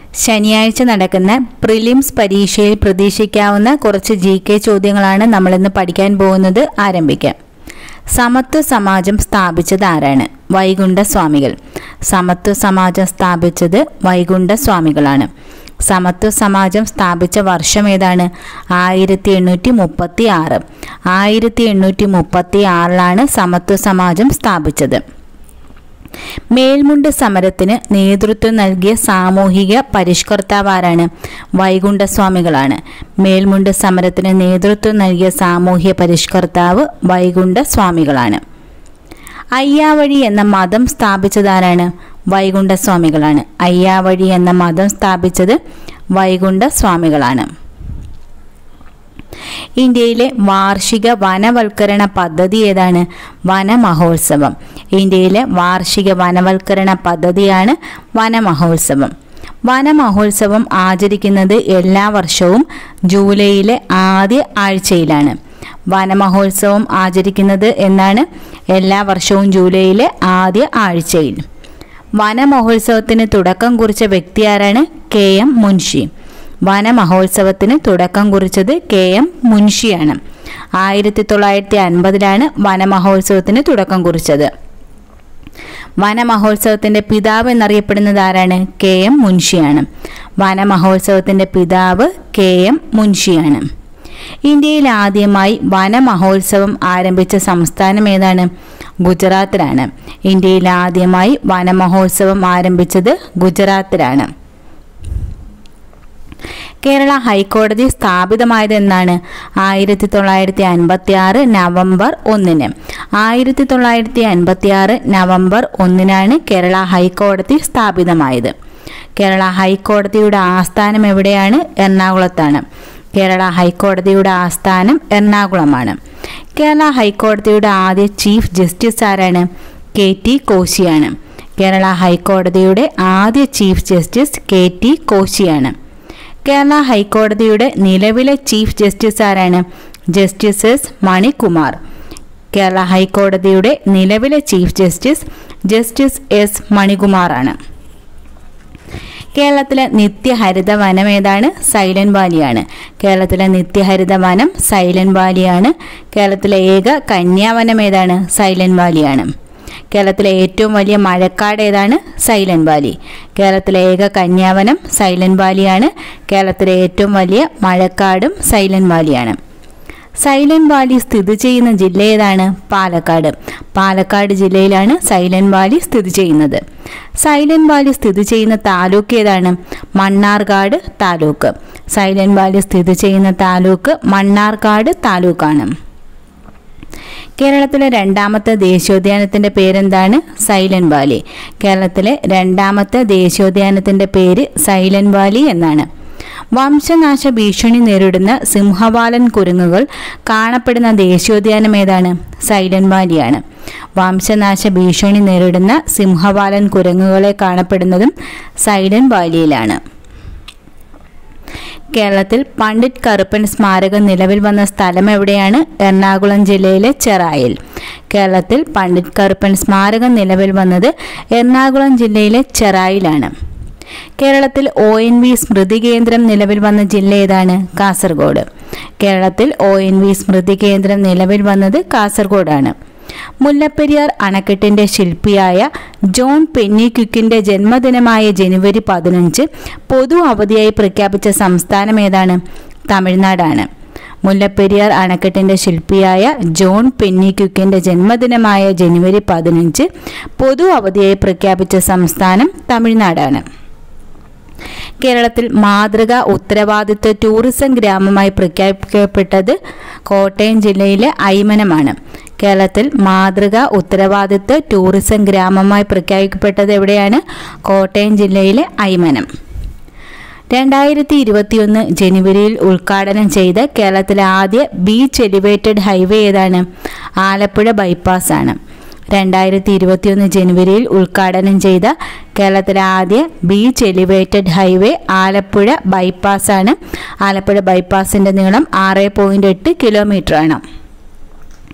ശനിയാഴ്ച നടക്കുന്ന പ്രിലിംസ് പരീക്ഷയിൽ പ്രതീക്ഷിക്കാവുന്ന കുറച്ച് ജി കെ ചോദ്യങ്ങളാണ് നമ്മളിന്ന് പഠിക്കാൻ പോകുന്നത് ആരംഭിക്കാം സമത്വ സമാജം സ്ഥാപിച്ചത് ആരാണ് വൈകുണ്ഠ സ്വാമികൾ സമത്വ സമാജം സ്ഥാപിച്ചത് വൈകുണ്ഠ സ്വാമികളാണ് സമത്വ സമാജം സ്ഥാപിച്ച വർഷം ഏതാണ് ആയിരത്തി എണ്ണൂറ്റി മുപ്പത്തി ആറ് ആയിരത്തി എണ്ണൂറ്റി മുപ്പത്തി ആറിലാണ് സമത്വ സമാജം സ്ഥാപിച്ചത് മേൽമുണ്ട് സമരത്തിന് നേതൃത്വം നൽകിയ സാമൂഹിക പരിഷ്കർത്താവ് ആരാണ് വൈകുണ്ഠസ്വാമികളാണ് മേൽമുണ്ട് സമരത്തിന് നേതൃത്വം നൽകിയ സാമൂഹ്യ പരിഷ്കർത്താവ് വൈകുണ്ഠസ്വാമികളാണ് അയ്യാവഴി എന്ന മതം സ്ഥാപിച്ചതാരാണ് വൈകുണ്ഠസ്വാമികളാണ് അയ്യാവഴി എന്ന മതം സ്ഥാപിച്ചത് വൈകുണ്ഠസ്വാമികളാണ് ഇന്ത്യയിലെ വാർഷിക വനവൽക്കരണ പദ്ധതി ഏതാണ് വനമഹോത്സവം ഇന്ത്യയിലെ വാർഷിക വനവൽക്കരണ പദ്ധതിയാണ് വനമഹോത്സവം വനമഹോത്സവം ആചരിക്കുന്നത് എല്ലാ വർഷവും ജൂലൈയിലെ ആദ്യ ആഴ്ചയിലാണ് വനമഹോത്സവം ആചരിക്കുന്നത് എന്നാണ് എല്ലാ വർഷവും ജൂലൈയിലെ ആദ്യ ആഴ്ചയിൽ വനമഹോത്സവത്തിന് തുടക്കം കുറിച്ച വ്യക്തി ആരാണ് കെ എം മുൻഷി വനമഹോത്സവത്തിന് തുടക്കം കുറിച്ചത് കെ എം മുൻഷിയാണ് ആയിരത്തി തൊള്ളായിരത്തി അൻപതിലാണ് വനമഹോത്സവത്തിന് തുടക്കം കുറിച്ചത് വനമഹോത്സവത്തിന്റെ പിതാവ് എന്നറിയപ്പെടുന്നത് ആരാണ് കെ എം മുൻഷിയാണ് വനമഹോത്സവത്തിന്റെ പിതാവ് കെ എം മുൻഷിയാണ് ഇന്ത്യയിൽ ആദ്യമായി വനമഹോത്സവം ആരംഭിച്ച സംസ്ഥാനം ഏതാണ് ഗുജറാത്തിലാണ് ഇന്ത്യയിൽ ആദ്യമായി വനമഹോത്സവം ആരംഭിച്ചത് ഗുജറാത്തിലാണ് കേരള ഹൈക്കോടതി സ്ഥാപിതമായത് എന്നാണ് ആയിരത്തി തൊള്ളായിരത്തി അൻപത്തി ആറ് നവംബർ ഒന്നിന് ആയിരത്തി തൊള്ളായിരത്തി അൻപത്തി ആറ് നവംബർ ഒന്നിനാണ് കേരള ഹൈക്കോടതി സ്ഥാപിതമായത് കേരള ഹൈക്കോടതിയുടെ ആസ്ഥാനം എവിടെയാണ് എറണാകുളത്താണ് കേരള ഹൈക്കോടതിയുടെ ആസ്ഥാനം എറണാകുളമാണ് കേരള ഹൈക്കോടതിയുടെ ആദ്യ ചീഫ് ജസ്റ്റിസ് ആരാണ് കെ ടി കോശിയാണ് കേരള ഹൈക്കോടതിയുടെ ആദ്യ ചീഫ് ജസ്റ്റിസ് കെ ടി കോശിയാണ് കേരള ഹൈക്കോടതിയുടെ നിലവിലെ ചീഫ് ജസ്റ്റിസ് ആരാണ് ജസ്റ്റിസ് എസ് മണികുമാർ കേരള ഹൈക്കോടതിയുടെ നിലവിലെ ചീഫ് ജസ്റ്റിസ് ജസ്റ്റിസ് എസ് മണികുമാറാണ് കേരളത്തിലെ നിത്യഹരിത വനം ഏതാണ് സൈലന്റ് വാലിയാണ് കേരളത്തിലെ നിത്യഹരിത വനം സൈലന്റ് വാലിയാണ് കേരളത്തിലെ ഏക കന്യാവനം ഏതാണ് സൈലന്റ് വാലിയാണ് കേരളത്തിലെ ഏറ്റവും വലിയ മഴക്കാട് ഏതാണ് സൈലന്റ് വാലി കേരളത്തിലെ ഏക കന്യാവനം സൈലന്റ് വാലിയാണ് കേരളത്തിലെ ഏറ്റവും വലിയ മഴക്കാടും സൈലന്റ് വാലിയാണ് സൈലന്റ് വാലി സ്ഥിതി ചെയ്യുന്ന ജില്ല ഏതാണ് പാലക്കാട് പാലക്കാട് ജില്ലയിലാണ് സൈലന്റ് വാലി സ്ഥിതി ചെയ്യുന്നത് സൈലന്റ് വാലി സ്ഥിതി ചെയ്യുന്ന താലൂക്ക് ഏതാണ് മണ്ണാർക്കാട് താലൂക്ക് സൈലന്റ് വാലി സ്ഥിതി ചെയ്യുന്ന താലൂക്ക് മണ്ണാർക്കാട് താലൂക്കാണ് കേരളത്തിലെ രണ്ടാമത്തെ ദേശീയോദ്യാനത്തിൻ്റെ പേരെന്താണ് സൈലന്റ് വാലി കേരളത്തിലെ രണ്ടാമത്തെ ദേശീയോദ്യാനത്തിൻ്റെ പേര് സൈലന്റ് വാലി എന്നാണ് വംശനാശ ഭീഷണി നേരിടുന്ന സിംഹവാലൻ കുരങ്ങുകൾ കാണപ്പെടുന്ന ദേശീയോദ്യാനം ഏതാണ് സൈലന്റ് വാലിയാണ് വംശനാശ ഭീഷണി നേരിടുന്ന സിംഹവാലൻ കുരങ്ങുകളെ കാണപ്പെടുന്നതും സൈലന്റ് വാലിയിലാണ് കേരളത്തിൽ പണ്ഡിറ്റ് കറുപ്പൻ സ്മാരകം നിലവിൽ വന്ന സ്ഥലം എവിടെയാണ് എറണാകുളം ജില്ലയിലെ ചെറായിൽ കേരളത്തിൽ പണ്ഡിറ്റ് കറുപ്പൻ സ്മാരകം നിലവിൽ വന്നത് എറണാകുളം ജില്ലയിലെ ചെറായിലാണ് കേരളത്തിൽ ഒ എൻ വി സ്മൃതി കേന്ദ്രം നിലവിൽ വന്ന ജില്ല ഏതാണ് കാസർഗോഡ് കേരളത്തിൽ ഒ എൻ വി സ്മൃതി കേന്ദ്രം നിലവിൽ വന്നത് കാസർഗോഡാണ് മുല്ലപ്പെരിയാർ അണക്കെട്ടിന്റെ ശില്പിയായ ജോൺ പെന്നിക്യുക്കിന്റെ ജന്മദിനമായ ജനുവരി പതിനഞ്ച് പൊതു അവധിയായി പ്രഖ്യാപിച്ച സംസ്ഥാനം ഏതാണ് തമിഴ്നാടാണ് മുല്ലപ്പെരിയാർ അണക്കെട്ടിന്റെ ശില്പിയായ ജോൺ പെന്നിക്യുക്കിന്റെ ജന്മദിനമായ ജനുവരി പതിനഞ്ച് പൊതു അവധിയായി പ്രഖ്യാപിച്ച സംസ്ഥാനം തമിഴ്നാടാണ് കേരളത്തിൽ മാതൃക ഉത്തരവാദിത്വ ടൂറിസം ഗ്രാമമായി പ്രഖ്യാപിക്കപ്പെട്ടത് കോട്ടയം ജില്ലയിലെ ഐമനമാണ് കേരളത്തിൽ മാതൃക ഉത്തരവാദിത്വ ടൂറിസം ഗ്രാമമായി പ്രഖ്യാപിക്കപ്പെട്ടത് എവിടെയാണ് കോട്ടയം ജില്ലയിലെ ഐമനം രണ്ടായിരത്തി ഇരുപത്തിയൊന്ന് ജനുവരിയിൽ ഉദ്ഘാടനം ചെയ്ത കേരളത്തിലെ ആദ്യ ബീച്ച് എലിവേറ്റഡ് ഹൈവേ ഏതാണ് ആലപ്പുഴ ബൈപ്പാസ് ആണ് രണ്ടായിരത്തി ഇരുപത്തിയൊന്ന് ജനുവരിയിൽ ഉദ്ഘാടനം ചെയ്ത കേരളത്തിലെ ആദ്യ beach elevated highway Alappuzha bypass ആണ് ആലപ്പുഴ ബൈപ്പാസിൻ്റെ നീളം ആറ് പോയിൻ്റ് എട്ട് കിലോമീറ്റർ ആണ്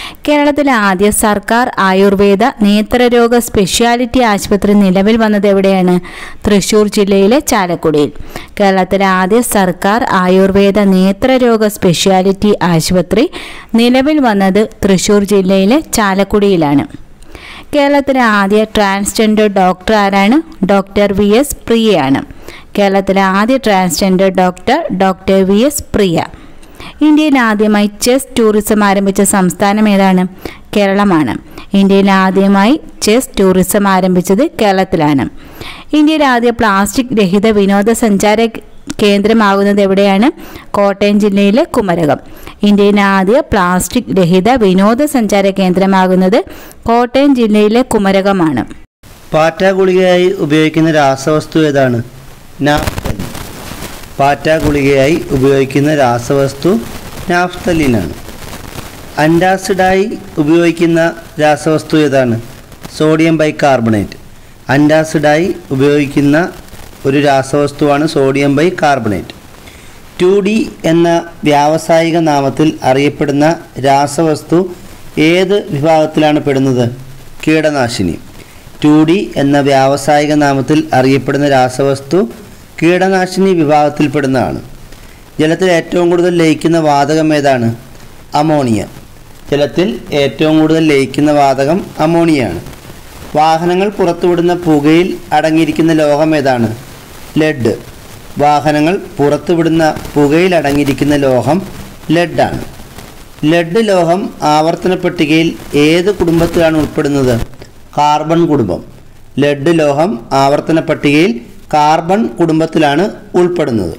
കേരളത്തിലെ ആദ്യ സർക്കാർ ആയുർവേദ നേത്രരോഗ സ്പെഷ്യാലിറ്റി ആശുപത്രി നിലവിൽ വന്നത് എവിടെയാണ് തൃശൂർ ജില്ലയിലെ ചാലക്കുടിയിൽ കേരളത്തിലെ ആദ്യ സർക്കാർ ആയുർവേദ നേത്രരോഗ സ്പെഷ്യാലിറ്റി ആശുപത്രി നിലവിൽ വന്നത് തൃശൂർ ജില്ലയിലെ ചാലക്കുടിയിലാണ് കേരളത്തിലെ ആദ്യ ട്രാൻസ്ജെൻഡർ ഡോക്ടർ ആരാണ് ഡോക്ടർ വി എസ് പ്രിയയാണ് കേരളത്തിലെ ആദ്യ transgender doctor doctor V S Priya ഇന്ത്യയിൽ ആദ്യമായി ചെസ് ടൂറിസം ആരംഭിച്ച സംസ്ഥാനം ഏതാണ് കേരളമാണ് ഇന്ത്യയിൽ ആദ്യമായി ചെസ് ടൂറിസം ആരംഭിച്ചത് കേരളത്തിലാണ് ഇന്ത്യയിൽ ആദ്യ പ്ലാസ്റ്റിക് രഹിത വിനോദസഞ്ചാര കേന്ദ്രമാകുന്നത് എവിടെയാണ് കോട്ടയം ജില്ലയിലെ കുമരകം ഇന്ത്യയിലെ ആദ്യ പ്ലാസ്റ്റിക് രഹിത വിനോദസഞ്ചാര കേന്ദ്രമാകുന്നത് കോട്ടയം ജില്ലയിലെ കുമരകമാണ് പാറ്റ ഗുളികയായി ഉപയോഗിക്കുന്ന രാസവസ്തു ഏതാണ് നാഫ്തലിൻ പാറ്റ ഗുളികയായി ഉപയോഗിക്കുന്ന രാസവസ്തു നാഫ്തലിനാണ് അൻറ്റാസിഡായി ഉപയോഗിക്കുന്ന രാസവസ്തു ഏതാണ് സോഡിയം ബൈകാർബണേറ്റ് അൻറ്റാസിഡായി ഉപയോഗിക്കുന്ന ഒരു രാസവസ്തുവാണ് സോഡിയം ബൈകാർബണേറ്റ് ടു ഡി എന്ന വ്യാവസായിക നാമത്തിൽ അറിയപ്പെടുന്ന രാസവസ്തു ഏത് വിഭാഗത്തിലാണ് പെടുന്നത് കീടനാശിനി ടു ഡി എന്ന വ്യാവസായിക നാമത്തിൽ അറിയപ്പെടുന്ന രാസവസ്തു കീടനാശിനി വിഭാഗത്തിൽപ്പെടുന്നതാണ് ജലത്തിൽ ഏറ്റവും കൂടുതൽ ലയിക്കുന്ന വാതകം ഏതാണ് അമോണിയ ജലത്തിൽ ഏറ്റവും കൂടുതൽ ലയിക്കുന്ന വാതകം അമോണിയയാണ് വാഹനങ്ങൾ പുറത്തുവിടുന്ന പുകയിൽ അടങ്ങിയിരിക്കുന്ന ലോഹം ഏതാണ് ലെഡ് വാഹനങ്ങൾ പുറത്തുവിടുന്ന പുകയിൽ അടങ്ങിയിരിക്കുന്ന ലോഹം ലെഡാണ് ലെഡ് ലോഹം ആവർത്തന പട്ടികയിൽ ഏത് കുടുംബത്തിലാണ് ഉൾപ്പെടുന്നത് കാർബൺ കുടുംബം ലെഡ് ലോഹം ആവർത്തന പട്ടികയിൽ കാർബൺ കുടുംബത്തിലാണ് ഉൾപ്പെടുന്നത്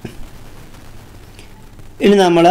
ഇനി നമ്മൾ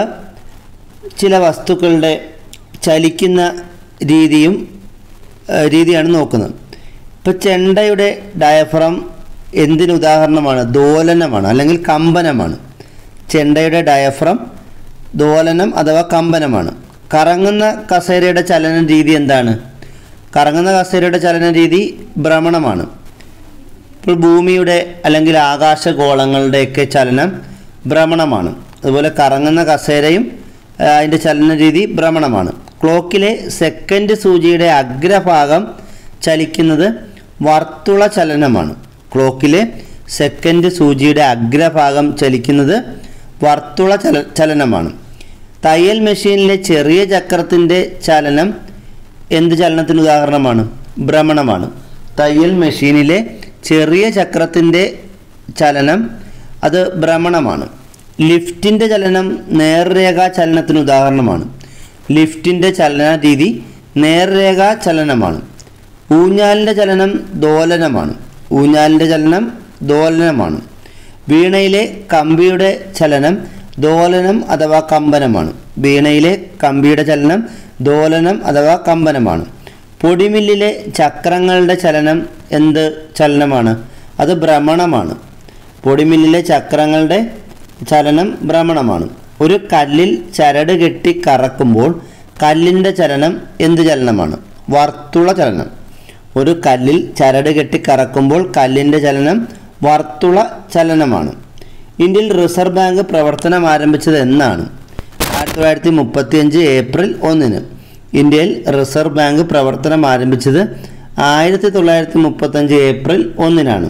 ചില വസ്തുക്കളുടെ ചലിക്കുന്ന രീതിയും ഏഹ്, രീതിയാണ് നോക്കുന്നത് ഇപ്പോൾ ചെണ്ടയുടെ ഡയഫ്രം എന്തിന് ഉദാഹരണമാണ് ദോലനമാണ് അല്ലെങ്കിൽ കമ്പനമാണ് ചെണ്ടയുടെ ഡയഫ്രം ദോലനം അഥവാ കമ്പനമാണ് കറങ്ങുന്ന കസേരയുടെ ചലന രീതി എന്താണ് കറങ്ങുന്ന കസേരയുടെ ചലന രീതി ഭ്രമണമാണ് ഇപ്പോൾ ഭൂമിയുടെ അല്ലെങ്കിൽ ആകാശഗോളങ്ങളുടെയൊക്കെ ചലനം ഭ്രമണമാണ് അതുപോലെ കറങ്ങുന്ന കസേരയും ആ, അതിൻ്റെ ചലന രീതി ഭ്രമണമാണ് ക്ലോക്കിലെ സെക്കൻഡ് സൂചിയുടെ അഗ്രഭാഗം ചലിക്കുന്നത് വർത്തുള ചലനമാണ് ക്ലോക്കിലെ സെക്കൻഡ് സൂചിയുടെ അഗ്രഭാഗം ചലിക്കുന്നത് വർത്തുള ചല ചലനമാണ് തയ്യൽ മെഷീനിലെ ചെറിയ ചക്രത്തിൻ്റെ ചലനം എന്ത് ചലനത്തിന് ഉദാഹരണമാണ് ഭ്രമണമാണ് തയ്യൽ മെഷീനിലെ ചെറിയ ചക്രത്തിൻ്റെ ചലനം അത് ഭ്രമണമാണ് ലിഫ്റ്റിൻ്റെ ചലനം നേർരേഖാ ചലനത്തിന് ഉദാഹരണമാണ് ലിഫ്റ്റിൻ്റെ ചലന രീതി നേർരേഖാ ചലനമാണ് ഊഞ്ഞാലിൻ്റെ ചലനം ദോലനമാണ് ഊഞ്ഞാലിൻ്റെ ചലനം ദോലനമാണ് വീണയിലെ കമ്പിയുടെ ചലനം ദോലനം അഥവാ കമ്പനമാണ് വീണയിലെ കമ്പിയുടെ ചലനം ദോലനം അഥവാ കമ്പനമാണ് പൊടിമില്ലിലെ ചക്രങ്ങളുടെ ചലനം എന്ത് ചലനമാണ് അത് ഭ്രമണമാണ് പൊടിമില്ലിലെ ചക്രങ്ങളുടെ ചലനം ഭ്രമണമാണ് ഒരു കല്ലിൽ ചരട് കെട്ടി കറക്കുമ്പോൾ കല്ലിൻ്റെ ചലനം എന്ത് ചലനമാണ് വർത്തുള ചലനം ഒരു കല്ലിൽ ചരട് കെട്ടി കറക്കുമ്പോൾ കല്ലിൻ്റെ ചലനം വർത്തുള ചലനമാണ് ഇന്ത്യയിൽ റിസർവ് ബാങ്ക് പ്രവർത്തനം ആരംഭിച്ചത് എന്നാണ് ആയിരത്തി തൊള്ളായിരത്തി മുപ്പത്തിയഞ്ച് ഏപ്രിൽ ഒന്നിന് ഇന്ത്യയിൽ റിസർവ് ബാങ്ക് പ്രവർത്തനം ആരംഭിച്ചത് ആയിരത്തി തൊള്ളായിരത്തി മുപ്പത്തഞ്ച് ഏപ്രിൽ ഒന്നിനാണ്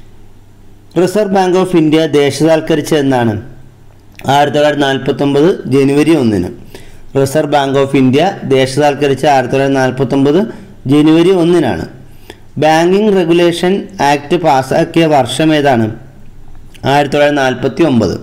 റിസർവ് ബാങ്ക് ഓഫ് ഇന്ത്യ ദേശസാൽക്കരിച്ചത് എന്നാണ് ആയിരത്തി തൊള്ളായിരത്തി നാൽപ്പത്തൊമ്പത് ജനുവരി ഒന്നിന് റിസർവ് ബാങ്ക് ഓഫ് ഇന്ത്യ ദേശസാൽക്കരിച്ച ആയിരത്തി തൊള്ളായിരത്തി നാൽപ്പത്തൊമ്പത് ജനുവരി ഒന്നിനാണ് ബാങ്കിങ് റെഗുലേഷൻ ആക്ട് പാസ്സാക്കിയ വർഷം ഏതാണ് ആയിരത്തി തൊള്ളായിരത്തി നാൽപ്പത്തി ഒമ്പത്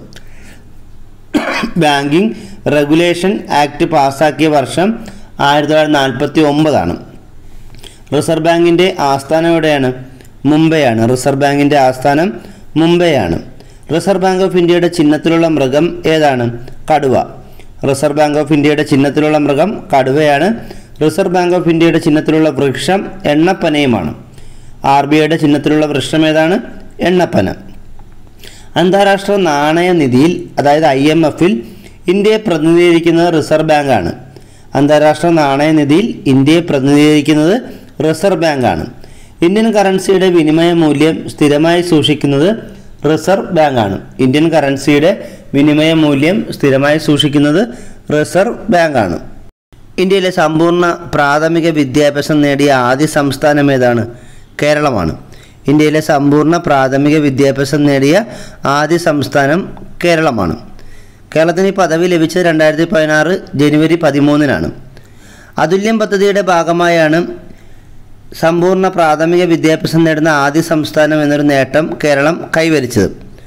ബാങ്കിങ് റെഗുലേഷൻ ആക്ട് പാസ്സാക്കിയ വർഷം ആയിരത്തി തൊള്ളായിരത്തി നാൽപ്പത്തി ഒമ്പതാണ് റിസർവ് ബാങ്കിൻ്റെ ആസ്ഥാനം എവിടെയാണ് മുംബൈയാണ് റിസർവ് ബാങ്കിൻ്റെ ആസ്ഥാനം മുംബൈയാണ് റിസർവ് ബാങ്ക് ഓഫ് ഇന്ത്യയുടെ ചിഹ്നത്തിലുള്ള മൃഗം ഏതാണ് കടുവ റിസർവ് ബാങ്ക് ഓഫ് ഇന്ത്യയുടെ ചിഹ്നത്തിലുള്ള മൃഗം കടുവയാണ് റിസർവ് ബാങ്ക് ഓഫ് ഇന്ത്യയുടെ ചിഹ്നത്തിലുള്ള വൃക്ഷം എണ്ണപ്പനയുമാണ് ആർ ബി ഐയുടെ ചിഹ്നത്തിലുള്ള വൃക്ഷം ഏതാണ് എണ്ണപ്പന അന്താരാഷ്ട്ര നാണയ നിധിയിൽ അതായത് ഐ എം എഫിൽ ഇന്ത്യയെ പ്രതിനിധീകരിക്കുന്നത് റിസർവ് ബാങ്കാണ് അന്താരാഷ്ട്ര നാണയ നിധിയിൽ ഇന്ത്യയെ പ്രതിനിധീകരിക്കുന്നത് റിസർവ് ബാങ്കാണ് ഇന്ത്യൻ കറൻസിയുടെ വിനിമയ മൂല്യം സ്ഥിരമായി സൂക്ഷിക്കുന്നത് റിസർവ് ബാങ്കാണ് ഇന്ത്യൻ കറൻസിയുടെ വിനിമയ മൂല്യം സ്ഥിരമായി സൂക്ഷിക്കുന്നത് റിസർവ് ബാങ്കാണ് ഇന്ത്യയിലെ സമ്പൂർണ്ണ പ്രാഥമിക വിദ്യാഭ്യാസം നേടിയ ആദ്യ സംസ്ഥാനം ഏതാണ് കേരളമാണ് ഇന്ത്യയിലെ സമ്പൂർണ്ണ പ്രാഥമിക വിദ്യാഭ്യാസം നേടിയ ആദ്യ സംസ്ഥാനം കേരളമാണ് കേരളത്തിന് ഈ പദവി ലഭിച്ചത് രണ്ടായിരത്തി പതിനാറ് ജനുവരി പതിമൂന്നിനാണ് അതുല്യം പദ്ധതിയുടെ ഭാഗമായാണ് സമ്പൂർണ്ണ പ്രാഥമിക വിദ്യാഭ്യാസം നേടുന്ന ആദ്യ സംസ്ഥാനം എന്നൊരു നേട്ടം കേരളം കൈവരിച്ചത്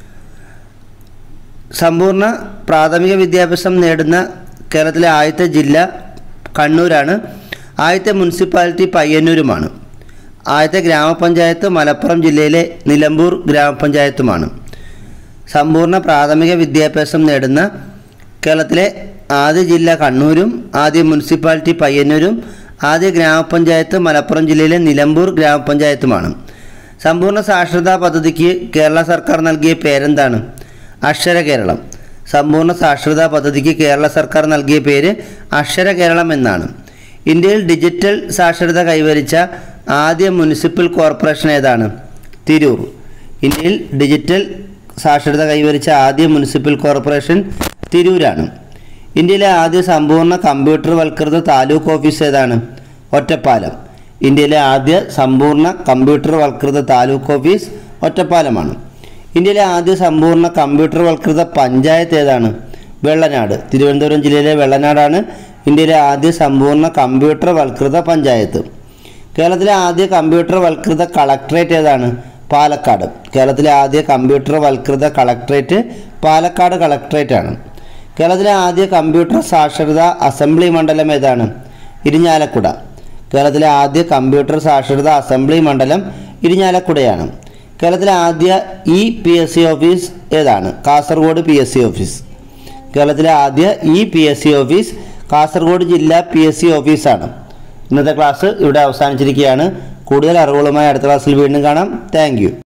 സമ്പൂർണ്ണ പ്രാഥമിക വിദ്യാഭ്യാസം നേടുന്ന കേരളത്തിലെ ആദ്യത്തെ ജില്ല കണ്ണൂരാണ് ആദ്യത്തെ മുനിസിപ്പാലിറ്റി പയ്യന്നൂരുമാണ് ആദ്യത്തെ ഗ്രാമപഞ്ചായത്ത് മലപ്പുറം ജില്ലയിലെ നിലമ്പൂർ ഗ്രാമപഞ്ചായത്തുമാണ് സമ്പൂർണ്ണ പ്രാഥമിക വിദ്യാഭ്യാസം നേടുന്ന കേരളത്തിലെ ആദ്യ ജില്ല കണ്ണൂരും ആദ്യ മുനിസിപ്പാലിറ്റി പയ്യന്നൂരും ആദ്യ ഗ്രാമപഞ്ചായത്ത് മലപ്പുറം ജില്ലയിലെ നിലമ്പൂർ ഗ്രാമപഞ്ചായത്തുമാണ് സമ്പൂർണ്ണ സാക്ഷരതാ പദ്ധതിക്ക് കേരള സർക്കാർ നൽകിയ പേരെന്താണ് അക്ഷര കേരളം സമ്പൂർണ്ണ സാക്ഷരതാ പദ്ധതിക്ക് കേരള സർക്കാർ നൽകിയ പേര് അക്ഷര കേരളം എന്നാണ് ഇന്ത്യയിൽ ഡിജിറ്റൽ സാക്ഷരത കൈവരിച്ച ആദ്യ മുനിസിപ്പൽ കോർപ്പറേഷൻ ഏതാണ് തിരൂർ ഇന്ത്യയിൽ ഡിജിറ്റൽ സാക്ഷരത കൈവരിച്ച ആദ്യ മുനിസിപ്പൽ കോർപ്പറേഷൻ തിരൂരാണ് ഇന്ത്യയിലെ ആദ്യ സമ്പൂർണ്ണ കമ്പ്യൂട്ടർ വൽകൃത താലൂക്ക് ഓഫീസ് ഏതാണ് ഒറ്റപ്പാലം ഇന്ത്യയിലെ ആദ്യ സമ്പൂർണ്ണ കമ്പ്യൂട്ടർ വൽകൃത താലൂക്ക് ഓഫീസ് ഒറ്റപ്പാലമാണ് ഇന്ത്യയിലെ ആദ്യ സമ്പൂർണ്ണ കമ്പ്യൂട്ടർ വൽകൃത പഞ്ചായത്ത് ഏതാണ് വെള്ളനാട് തിരുവനന്തപുരം ജില്ലയിലെ വെള്ളനാടാണ് ഇന്ത്യയിലെ ആദ്യ സമ്പൂർണ്ണ കമ്പ്യൂട്ടർ വൽകൃത പഞ്ചായത്ത് കേരളത്തിലെ ആദ്യ കമ്പ്യൂട്ടർ വൽകൃത കളക്ട്രേറ്റ് ഏതാണ് പാലക്കാട് കേരളത്തിലെ ആദ്യ കമ്പ്യൂട്ടർ വൽകൃത കളക്ട്രേറ്റ് പാലക്കാട് കളക്ട്രേറ്റ് ആണ് കേരളത്തിലെ ആദ്യ കമ്പ്യൂട്ടർ സാക്ഷരതാ അസംബ്ലി മണ്ഡലം ഏതാണ് ഇരിഞ്ഞാലക്കുട കേരളത്തിലെ ആദ്യ കമ്പ്യൂട്ടർ സാക്ഷരതാ അസംബ്ലി മണ്ഡലം ഇരിഞ്ഞാലക്കുടയാണ് കേരളത്തിലെ ആദ്യ E P S C office ഏതാണ് Kasaragod P S C office കേരളത്തിലെ ആദ്യ E P S C office Kasaragod ജില്ലാ പി എസ് സി ഓഫീസാണ് ഇന്നത്തെ ക്ലാസ് ഇവിടെ അവസാനിച്ചിരിക്കുകയാണ് കൂടുതൽ അറിവുകളുമായി അടുത്ത ക്ലാസ്സിൽ വീണ്ടും കാണാം താങ്ക്